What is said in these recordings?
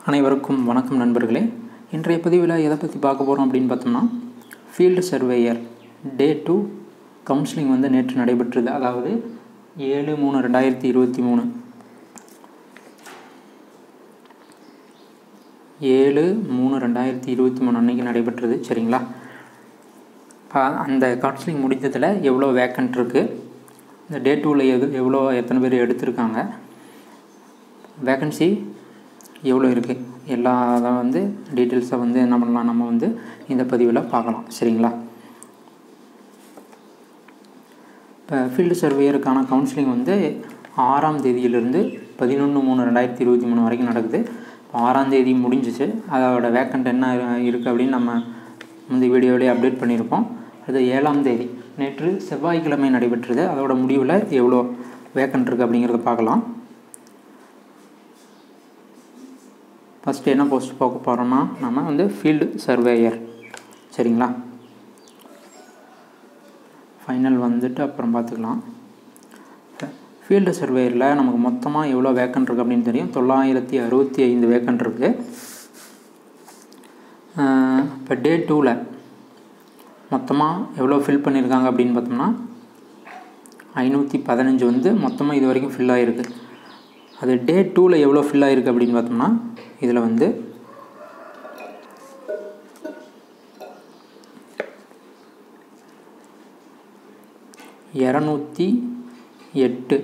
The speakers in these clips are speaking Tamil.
அனைவருக்கும் வணக்கம் நண்பர்களே இன்றைய பதிவில் எதை பற்றி பார்க்க போகிறோம் அப்படின்னு பார்த்தோம்னா field surveyor day two counselling வந்து நேற்று நடைபெற்றது அதாவது ஏழு மூணு ரெண்டாயிரத்தி இருபத்தி மூணு ஏழு மூணு ரெண்டாயிரத்தி இருபத்தி மூணு அன்னைக்கு நடைபெற்றது சரிங்களா அ- அந்த கவுன்சிலிங் முடித்ததில் எவ்வளோ வேக்கண்ட் இருக்குது இந்த டே டூவில் எது எவ்வளோ எத்தனை பேர் எடுத்திருக்காங்க வேக்கன்சி எவ்வளோ இருக்குது எல்லா அதை வந்து டீட்டெயில்ஸை வந்து என்ன பண்ணலாம் நம்ம வந்து இந்த பதிவில் பார்க்கலாம் சரிங்களா இப்போ ஃபீல்டு சர்வேயருக்கான கவுன்சிலிங் வந்து ஆறாம் தேதியிலிருந்து பதினொன்று மூணு ரெண்டாயிரத்தி இருபத்தி மூணு வரைக்கும் நடக்குது இப்போ ஆறாம் தேதி முடிஞ்சிச்சு அதோட வேக்கண்ட் என்ன இருக்குது அப்படின்னு நம்ம இந்த வீடியோவிலே அப்டேட் பண்ணியிருப்போம் அது ஏழாம் தேதி நேற்று செவ்வாய்க்கிழமை நடைபெற்றது அதோட முடிவில் எவ்வளோ வேக்கண்ட் இருக்குது அப்படிங்கிறத பார்க்கலாம் ஃபஸ்ட்டு என்ன போஸ்ட் பார்க்க போகிறோம்னா நம்ம வந்து ஃபீல்டு சர்வேயர் சரிங்களா ஃபைனல் வந்துட்டு அப்புறம் பார்த்துக்கலாம் ஃபீல்டு சர்வேயரில் நமக்கு மொத்தமாக எவ்வளோ வேக்கண்ட் இருக்குது அப்படின்னு தெரியும் தொள்ளாயிரத்தி அறுபத்தி ஐந்து வேக்கண்ட் இருக்குது இப்போ டே டூவில் மொத்தமாக எவ்வளோ ஃபில் பண்ணியிருக்காங்க அப்படின்னு பார்த்தோம்னா ஐநூற்றி பதினஞ்சு வந்து மொத்தமாக இது வரைக்கும் ஃபில் ஆகிருக்கு அது டே டூவில் எவ்வளோ ஃபில் ஆகிருக்கு அப்படின்னு பார்த்தோம்னா இதில் வந்து இரநூத்தி எட்டு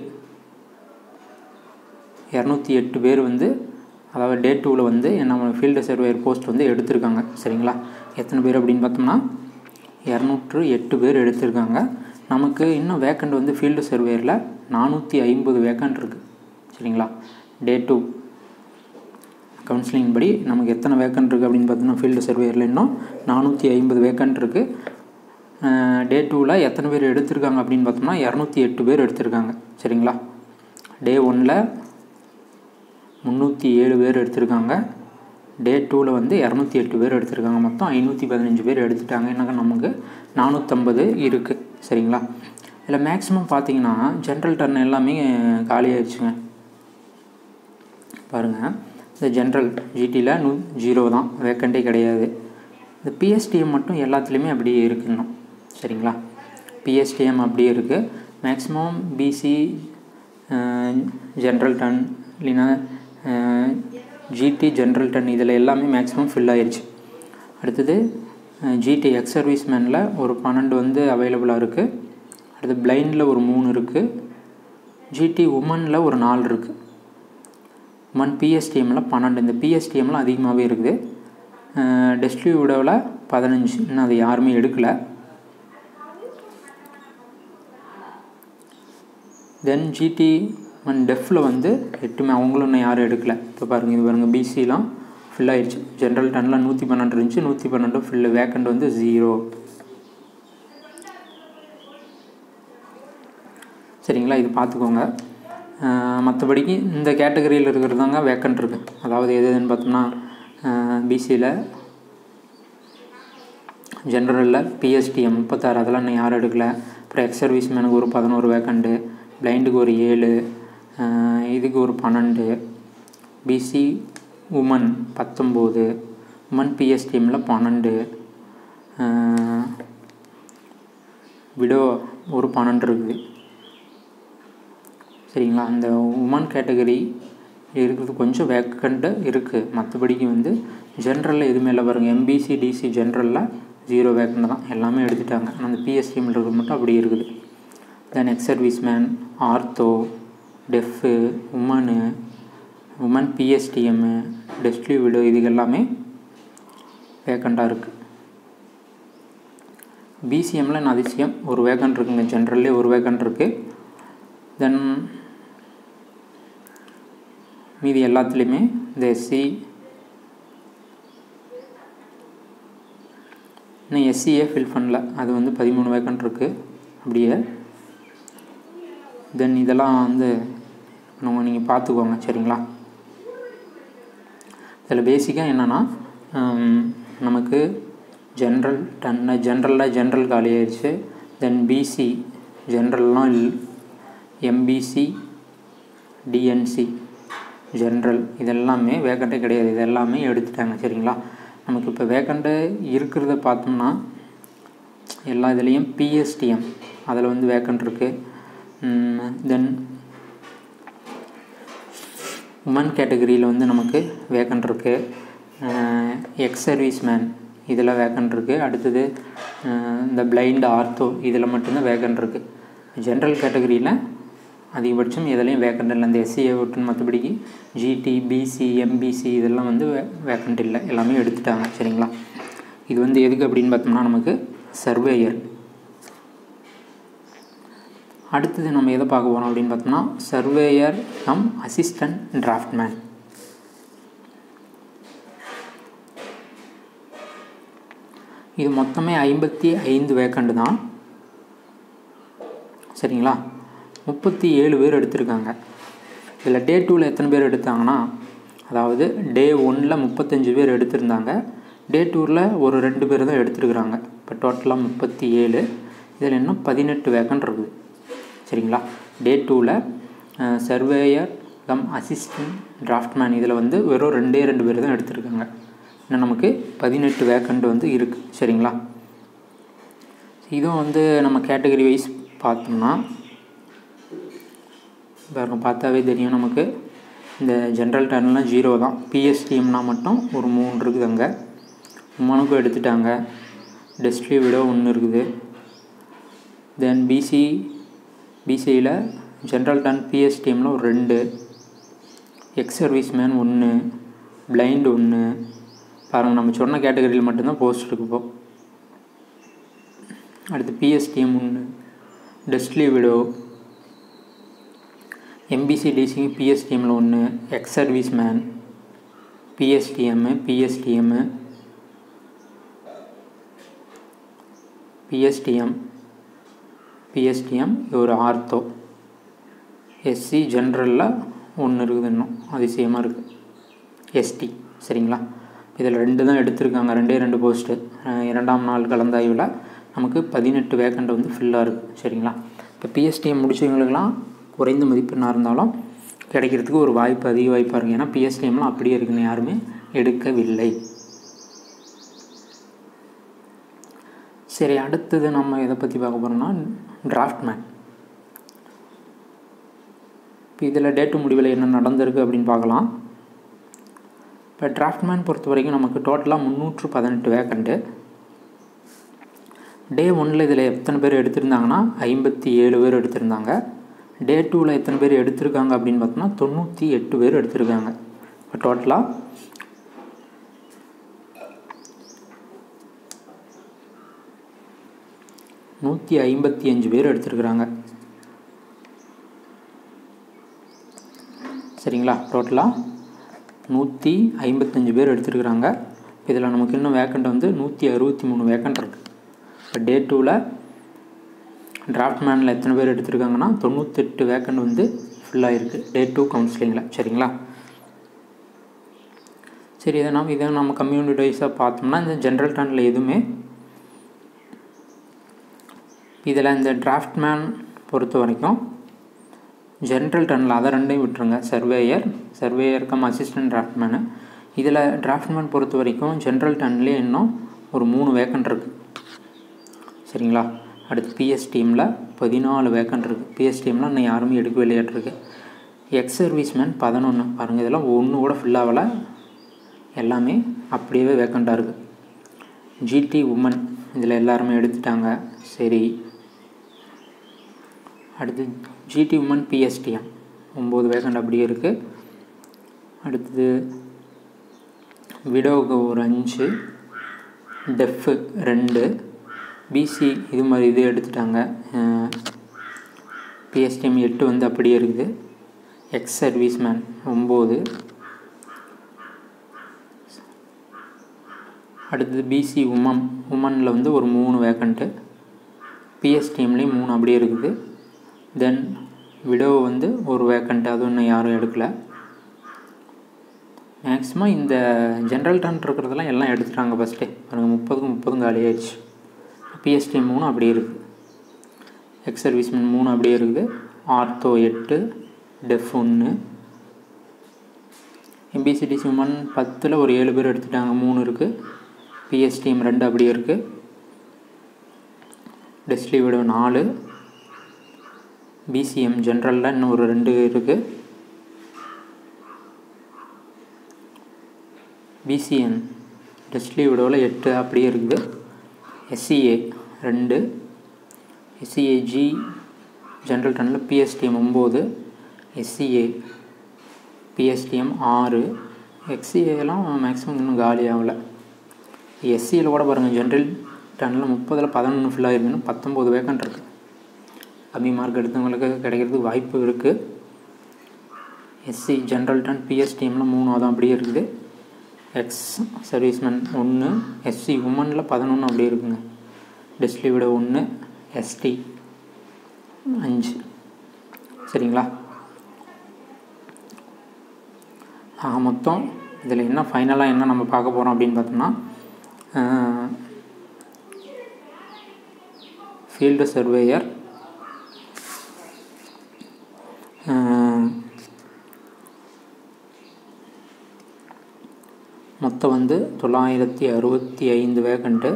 இரநூத்தி எட்டு பேர் வந்து அதாவது டே டூவில் வந்து நம்ம ஃபீல்டு சர்வேயர் போஸ்ட் வந்து எடுத்திருக்காங்க சரிங்களா எத்தனை பேர் அப்படின்னு பார்த்தோம்னா இரநூற்று எட்டு பேர் எடுத்திருக்காங்க நமக்கு இன்னும் வேக்கண்ட் வந்து ஃபீல்டு சர்வேயரில் நானூற்றி ஐம்பது வேக்கண்ட் இருக்குது சரிங்களா டே டூ கவுன்சிலிங் படி நமக்கு எத்தனை வேக்கண்ட் இருக்குது அப்படின்னு பார்த்தோம்னா ஃபீல்டு சர்வேயரில் இன்னும் நானூற்றி ஐம்பது வேக்கண்ட் இருக்குது டே டூவில் எத்தனை பேர் எடுத்திருக்காங்க அப்படின்னு பார்த்தோம்னா இரநூத்தி எட்டு பேர் எடுத்திருக்காங்க சரிங்களா டே ஒன்னில் முந்நூற்றி ஏழு பேர் எடுத்திருக்காங்க டே டூவில் வந்து இரநூத்தி எட்டு பேர் எடுத்திருக்காங்க மொத்தம் ஐநூற்றி பதினஞ்சு பேர் எடுத்துட்டாங்க என்னங்க நமக்கு நானூற்றம்பது இருக்குது சரிங்களா இதில் மேக்ஸிமம் பார்த்தீங்கன்னா ஜென்ரல் டர்ன் எல்லாமே காலியாகிடுச்சுங்க பாருங்கள் இந்த ஜென்ரல் ஜிடியில் நூ ஜீரோ தான் வேக்கண்டே கிடையாது இந்த பிஎஸ்டிஎம் மட்டும் எல்லாத்துலேயுமே அப்படியே இருக்கு இன்னும் சரிங்களா பிஎஸ்டிஎம் அப்படியே இருக்குது மேக்ஸிமம் பிசி ஜென்ரல் டன் இல்லைன்னா ஜிடி ஜென்ரல் டன் இதில் எல்லாமே மேக்ஸிமம் ஃபில் ஆயிருச்சு அடுத்தது ஜிடி எக்ஸ் சர்வீஸ் மேனில் ஒரு பன்னெண்டு வந்து அவைலபிளாக இருக்குது அடுத்து பிளைண்டில் ஒரு மூணு இருக்குது ஜிடி உமனில் ஒரு நாலு இருக்குது உமன் பிஎஸ்டிஎம்மில் பன்னெண்டு இந்த பிஎஸ்டிஎம்மில் அதிகமாகவே இருக்குது டெஸ்ட்லியூடவில் பதினஞ்சு இன்னும் அதை யாருமே எடுக்கலை தென் ஜிடி அண்ட் டெஃப்பில் வந்து எட்டுமே அவங்களும் இன்னும் யாரும் எடுக்கலை இப்போ பாருங்கள் இது பாருங்கள் பிசிலாம் ஃபில் ஆயிடுச்சு ஜென்ரல் டனில் நூற்றி பன்னெண்டு இருந்துச்சு நூற்றி பன்னெண்டு ஃபில் வேக்கண்ட் வந்து ஜீரோ சரிங்களா இது பார்த்துக்கோங்க மற்றபடிக்கு இந்த கேட்டகரியில் இருக்கிறது தாங்க வேக்கண்ட் இருக்குது அதாவது எது எதுன்னு பார்த்தோம்னா பிசியில் ஜென்ரலில் பிஎஸ்டிஎம் முப்பத்தாறு அதெல்லாம் இன்னும் யாரும் எடுக்கல அப்புறம் எக்ஸ் சர்வீஸ் மேனுக்கு ஒரு பதினோரு வேக்கண்ட்டு பிளைண்டுக்கு ஒரு ஏழு அஹ் இதுக்கு ஒரு பன்னெண்டு பிசி உமன் பத்தொம்போது உமன் பிஎஸ்டிஎம்மில் பன்னெண்டு விடோ ஒரு பன்னெண்டு இருக்குது சரிங்களா அந்த உமன் கேட்டகரி இருக்கிறது கொஞ்சம் வேக்கண்ட்டு இருக்குது மற்றபடிக்கு வந்து ஜென்ரலில் எதுவுமே இல்லை பாருங்கள் எம்பிசி டிசி ஜென்ரலில் ஜீரோ வேக்கண்ட் தான் எல்லாமே எடுத்துட்டாங்க அந்த பிஎஸ்டிஎம்மில் இருக்கிறது மட்டும் அப்படி இருக்குது then ex service man ortho deaf woman woman PSTM destitute widow இது எல்லாமே வேக்கண்ட்டாக இருக்குது பிசிஎம்மில் நான் அதிசயம் ஒரு வேக்கண்ட் இருக்குங்க ஜென்ரல்லே ஒரு வேக்கண்ட் இருக்குது தென் மீதி எல்லாத்துலேயுமே இந்த எஸ்சி இன்னும் எஸ்சியே ஃபில் பண்ணல அது வந்து பதிமூணு வேக்கண்ட் இருக்குது அப்படியே தென் இதெல்லாம் வந்து நம்ம நீங்கள் பார்த்துக்கோங்க சரிங்களா இதில் பேசிக்காக என்னென்னா நமக்கு ஜென்ரல் டன்ன ஜென்ரலில் ஜென்ரல் காலி ஆயிடுச்சு தென் பிசி ஜென்ரல்லாம் எம்பிசி டிஎன்சி ஜென்ரல் இதெல்லாமே வேக்கண்ட்டே கிடையாது இது எல்லாமே எடுத்துட்டாங்க சரிங்களா நமக்கு இப்போ வேக்கண்ட்டு இருக்கிறத பார்த்தோம்னா எல்லா இதுலேயும் பிஎஸ்டிஎம் அதில் வந்து வேக்கண்ட் இருக்குது தென் உமன் கேட்டகரியில் வந்து நமக்கு வேக்கண்ட் இருக்குது எக்ஸ் சர்வீஸ் மேன் இதில் வேக்கண்ட் இருக்குது அடுத்தது இந்த பிளைண்ட் ஆர்த்தோ இதில் மட்டும்தான் வேக்கண்ட் இருக்குது ஜென்ரல் கேட்டகரியில் அதிகபட்சம் எதுலேயும் வேக்கண்ட் இல்லை இந்த எஸ்சிஏ விட்டுன்னு மற்றபடிக்கு ஜிடி பிசி எம்பிசி இதெல்லாம் வந்து வே வேக்கண்ட் இல்லை எல்லாமே எடுத்துட்டாங்க சரிங்களா இது வந்து எதுக்கு அப்படின்னு பார்த்தோம்னா நமக்கு சர்வேயர் அடுத்தது நம்ம எதை பார்க்க போகிறோம் அப்படின்னு பார்த்தோம்னா சர்வேயர் கம் அசிஸ்டன்ட் டிராஃப்ட்மேன் இது மொத்தமே ஐம்பத்தி ஐந்து வேக்கண்ட் தான் சரிங்களா முப்பத்தி ஏழு பேர் எடுத்திருக்காங்க இதில் டே டூவில் எத்தனை பேர் எடுத்தாங்கன்னா அதாவது டே ஒன்னில் முப்பத்தஞ்சு பேர் எடுத்திருந்தாங்க டே டூவில் ஒரு ரெண்டு பேர் தான் எடுத்துருக்குறாங்க இப்போ டோட்டலாக முப்பத்தி ஏழு இதில் இன்னும் பதினெட்டு வேக்கண்ட் இருக்குது சரிங்களா டே டூவில் சர்வேயர் கம் அசிஸ்டன்ட் டிராஃப்ட்மேன் இதில் வந்து வெறும் ரெண்டே ரெண்டு பேர் தான் எடுத்திருக்காங்க இன்னும் நமக்கு பதினெட்டு வேக்கண்ட் வந்து இருக்குது சரிங்களா இதுவும் வந்து நம்ம கேட்டகரி வைஸ் பார்த்தோம்னா பாருங்க பார்த்தாவே தெரியும் நமக்கு இந்த ஜென்ரல் டர்ன்லாம் ஜீரோ தான் பிஎஸ்டிஎம்னா மட்டும் ஒரு மூணு இருக்குது அங்கே உமனுக்கும் எடுத்துட்டாங்க டெஸ்ட்ரி விட ஒன்று இருக்குது தென் பிசி பிசியில் ஜென்ரல் டன் பிஎஸ்டிஎம்மில் ஒரு ரெண்டு எக்ஸ் சர்வீஸ் மேன் ஒன்று பிளைண்ட் ஒன்று பாருங்கள் நம்ம சொன்ன கேட்டகரியில் மட்டும்தான் போஸ்ட் இருக்கு இப்போ அடுத்து பிஎஸ்டிஎம் ஒன்று டெஸ்ட்லி விடோ எம்பிசி டிசி பிஎஸ்டிஎம்மில் ஒன்று ex service man PSTM PSTM PSTM PSTM ஒரு ஆர்த்தோ எஸ்சி ஜென்ரலில் ஒன்று இருக்குது இன்னும் அதிசயமாக இருக்குது எஸ்டி சரிங்களா இதில் ரெண்டு தான் எடுத்திருக்காங்க ரெண்டே ரெண்டு போஸ்ட்டு இரண்டாம் நாள் கலந்தாய்வில் நமக்கு பதினெட்டு வேக்கண்ட் வந்து ஃபில்லாக இருக்குது சரிங்களா இப்போ பிஎஸ்டிஎம் முடிச்சவங்களுக்கெல்லாம் குறைந்த மதிப்பெண்ணாக இருந்தாலும் கிடைக்கிறதுக்கு ஒரு வாய்ப்பு அதிக வாய்ப்பாக இருக்குது ஏன்னா பிஎஸ்டிஎம்லாம் அப்படியே இருக்குன்னு யாருமே எடுக்கவில்லை சரி அடுத்தது நம்ம எதை பற்றி பார்க்க போகிறோம்னா டிராஃப்ட்மேன் இப்போ இதில் டேட்டு முடிவில் என்ன நடந்திருக்கு அப்படின்னு பார்க்கலாம் இப்போ டிராஃப்ட்மேன் பொறுத்த வரைக்கும் நமக்கு டோட்டலாக முந்நூற்று பதினெட்டு வேக்கண்ட்டு டே ஒன்னில் இதில் எத்தனை பேர் எடுத்திருந்தாங்கன்னா ஐம்பத்தி ஏழு பேர் எடுத்திருந்தாங்க டே டூவில் எத்தனை பேர் எடுத்திருக்காங்க அப்படின்னு பார்த்தோம்னா தொண்ணூற்றி எட்டு பேர் எடுத்திருக்காங்க இப்போ டோட்டலாக நூற்றி ஐம்பத்தி அஞ்சு பேர் எடுத்திருக்கிறாங்க சரிங்களா டோட்டலாக நூற்றி ஐம்பத்தஞ்சு பேர் எடுத்திருக்கிறாங்க இதில் நமக்கு இன்னும் வேக்கண்ட் வந்து நூற்றி அறுபத்தி மூணு வேக்கண்ட் இருக்குது இப்போ டே டூவில் டிராஃப்ட்மேனில் எத்தனை பேர் எடுத்திருக்காங்கன்னா தொண்ணூத்தெட்டு வேக்கண்ட் வந்து ஃபுல்லாக இருக்குது டே டூ கவுன்சிலிங்கில் சரிங்களா சரி இதை நம்ம இதை நம்ம கம்யூனிட்டி வைஸாக பார்த்தோம்னா இந்த ஜென்ரல் டர்னில் எதுவுமே இதில் இந்த டிராஃப்ட்மேன் பொறுத்த வரைக்கும் ஜென்ரல் டர்னில் அதை ரெண்டையும் விட்டுருங்க surveyor surveyor cum assistant draftsman இதில் டிராஃப்ட்மேன் பொறுத்த வரைக்கும் ஜென்ரல் டர்ன்லேயே இன்னும் ஒரு மூணு வேக்கண்ட் இருக்குது சரிங்களா அடுத்து பிஎஸ் டீமில் பதினாலு வேக்கண்ட் இருக்குது பிஎஸ் டீமில் இன்னும் யாருமே எடுக்க விளையாட்டுருக்கு எக்ஸ் சர்வீஸ்மேன் பதினொன்று பாருங்கள் இதெல்லாம் ஒன்று கூட ஃபில் ஆகலை எல்லாமே அப்படியே வேக்கண்ட்டாக இருக்குது ஜிடி உமன் இதில் எல்லாருமே எடுத்துட்டாங்க சரி அடுத்து ஜிடி உமன் பிஎஸ்டிஎம் ஒம்பது வேக்கண்ட் அப்படியே இருக்குது அடுத்தது விடோவுக்கு ஒரு அஞ்சு டெஃப்பு ரெண்டு பிசி இது மாதிரி இது எடுத்துட்டாங்க பிஎஸ்டிஎம் எட்டு வந்து அப்படியே இருக்குது எக்ஸ் சர்வீஸ்மேன் ஒம்பது அடுத்தது பிசி உமன் உமனில் வந்து ஒரு மூணு வேக்கண்ட்டு பிஎஸ்டிஎம்லேயும் மூணு அப்படியே இருக்குது தென் விடோ வந்து ஒரு வேக்கண்ட் அதுவும் இன்னும் யாரும் எடுக்கலை மேக்ஸிமம் இந்த ஜென்ரல் டர்ன் இருக்கிறதெல்லாம் எல்லாம் எடுத்துட்டாங்க ஃபஸ்ட்டே பாருங்கள் முப்பதுக்கு முப்பதும் காலி ஆயிடுச்சு பிஎஸ்டி மூணு அப்படியே இருக்குது எக்ஸ் சர்வீஸ்மேன் மூணு அப்படியே இருக்குது ஆர்த்தோ எட்டு டெஃப் ஒன்று எம்பிசிடிசி உமன் பத்தில் ஒரு ஏழு பேர் எடுத்துட்டாங்க மூணு இருக்குது பிஎஸ்டிஎம் ரெண்டு அப்படியே இருக்குது டெஸ்லி விட நாலு பிசிஎம் ஜென்ரலில் இன்னும் ஒரு ரெண்டு இருக்குது பிசிஎன் டெஸ்லி விடவில் எட்டு அப்படியே இருக்குது எஸ்சிஏ ரெண்டு எஸ்சிஏஜி ஜென்ரல் டனில் பிஎஸ்டிஎம் ஒம்பது எஸ்சிஏ பிஎஸ்டிஎம் ஆறு எக்ஸிஏலாம் மேக்ஸிமம் இன்னும் காலி ஆகலை எஸ்சியில் கூட பாருங்கள் ஜென்ரல் டனில் முப்பதில் பதினொன்று ஃபில் ஆகிருக்குன்னு பத்தொம்போது வேக்கன்ட் இருக்குது கம்மி மார்க் எடுத்தவங்களுக்கு கிடைக்கிறதுக்கு வாய்ப்பு இருக்குது எஸ்சி ஜென்ரல் டன் பிஎஸ்டிஎம்மில் மூணு அதான் அப்படியே இருக்குது எக்ஸ் சர்வீஸ்மேன் ஒன்று எஸ்சி உமனில் பதினொன்று அப்படியே இருக்குங்க டெஸ்லி விட ஒன்று எஸ்டி அஞ்சு சரிங்களா ஆக மொத்தம் இதில் என்ன ஃபைனலாக என்ன நம்ம பார்க்க போகிறோம் அப்படின்னு பார்த்தோம்னா ஃபீல்டு சர்வேயர் மொத்தம் வந்து தொள்ளாயிரத்தி அறுபத்தி ஐந்து வேகண்ட்டு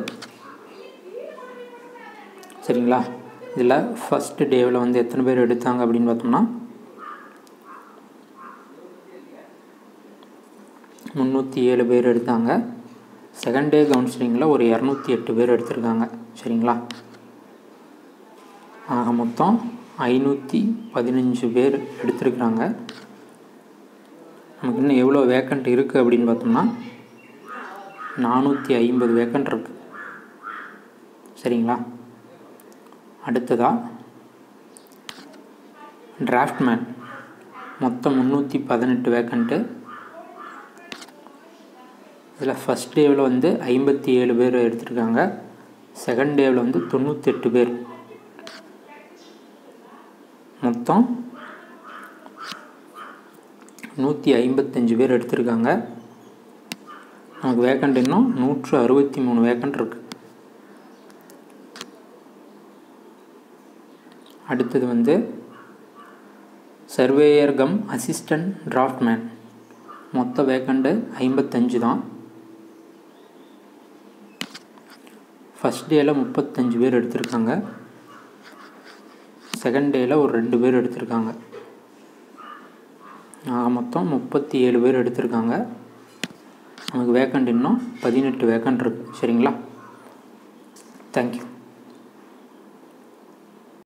சரிங்களா இதில் ஃபஸ்ட்டு டேவில் வந்து எத்தனை பேர் எடுத்தாங்க அப்படின்னு பார்த்தோம்னா முந்நூற்றி ஏழு பேர் எடுத்தாங்க செகண்ட் டே கவுன்சிலிங்கில் ஒரு இரநூத்தி எட்டு பேர் எடுத்திருக்காங்க சரிங்களா ஆக மொத்தம் ஐநூற்றி பதினஞ்சு பேர் எடுத்திருக்கிறாங்க நமக்கு இன்னும் எவ்வளோ வேக்கண்ட் இருக்குது அப்படின்னு பார்த்தோம்னா நானூற்றி ஐம்பது வேக்கண்ட் இருக்குது சரிங்களா அடுத்ததாக டிராஃப்ட்மேன் மொத்தம் முந்நூற்றி பதினெட்டு வேக்கண்ட்டு இதில் ஃபஸ்ட் டேவில் வந்து ஐம்பத்தி ஏழு பேர் எடுத்திருக்காங்க செகண்ட் டேவில் வந்து தொண்ணூத்தெட்டு பேர் மொத்தம் நூற்றி ஐம்பத்தஞ்சு பேர் எடுத்திருக்காங்க நமக்கு வேக்கண்ட் இன்னும் நூற்று அறுபத்தி மூணு வேக்கண்ட் இருக்குது அடுத்தது வந்து சர்வேயர் கம் அசிஸ்டன்ட் டிராஃப்ட்மேன் மொத்த வேக்கண்ட்டு ஐம்பத்தஞ்சு தான் ஃபஸ்ட் டேயில் முப்பத்தஞ்சு பேர் எடுத்திருக்காங்க செகண்ட் டேயில் ஒரு ரெண்டு பேர் எடுத்திருக்காங்க ஆக மொத்தம் முப்பத்தி ஏழு பேர் எடுத்திருக்காங்க நமக்கு வேக்கண்ட் இன்னும் பதினெட்டு வேக்கண்ட் இருக்குது சரிங்களா தேங்க்யூ